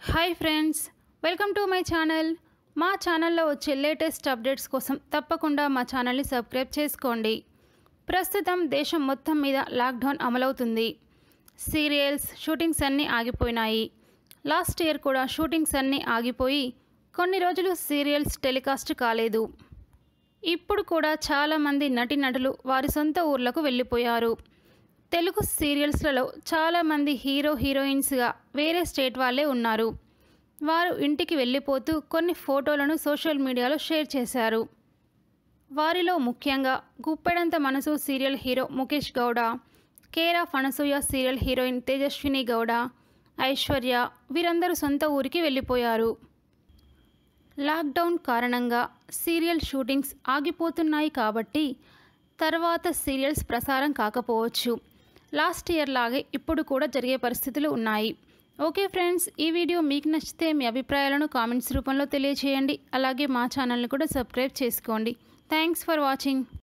hi friends welcome to my channel మా ఛానల్లో వచ్చే లేటెస్ట్ అప్డేట్స్ కోసం తప్పకుండా మా ఛానల్ని సబ్స్క్రైబ్ చేసుకోండి ప్రస్తుతం దేశం మొత్తం మీద లాక్డౌన్ అమలవుతుంది సీరియల్స్ షూటింగ్స్ అన్నీ ఆగిపోయినాయి లాస్ట్ ఇయర్ కూడా షూటింగ్స్ అన్నీ ఆగిపోయి కొన్ని రోజులు సీరియల్స్ టెలికాస్ట్ కాలేదు ఇప్పుడు కూడా చాలామంది నటీనటులు వారి సొంత ఊర్లకు వెళ్ళిపోయారు తెలుగు సీరియల్స్లలో చాలామంది హీరో హీరోయిన్స్గా వేరే స్టేట్ వాళ్ళే ఉన్నారు వారు ఇంటికి వెళ్ళిపోతూ కొన్ని ఫోటోలను సోషల్ మీడియాలో షేర్ చేశారు వారిలో ముఖ్యంగా Guppedantha Manasu serial hero Mukesh Gowda care of Anasuya serial heroine Tejaswini Gowda Aishwarya వీరందరూ సొంత ఊరికి వెళ్ళిపోయారు లాక్డౌన్ కారణంగా సీరియల్ షూటింగ్స్ ఆగిపోతున్నాయి కాబట్టి తర్వాత సీరియల్స్ ప్రసారం కాకపోవచ్చు లాస్ట్ ఇయర్ లాగే ఇప్పుడు కూడా జరిగే పరిస్థితులు ఉన్నాయి ఓకే ఫ్రెండ్స్ ఈ వీడియో మీకు నచ్చితే మీ అభిప్రాయాలను కామెంట్స్ రూపంలో తెలియచేయండి అలాగే మా ఛానల్ని కూడా సబ్స్క్రైబ్ చేసుకోండి థ్యాంక్స్ ఫర్ వాచింగ్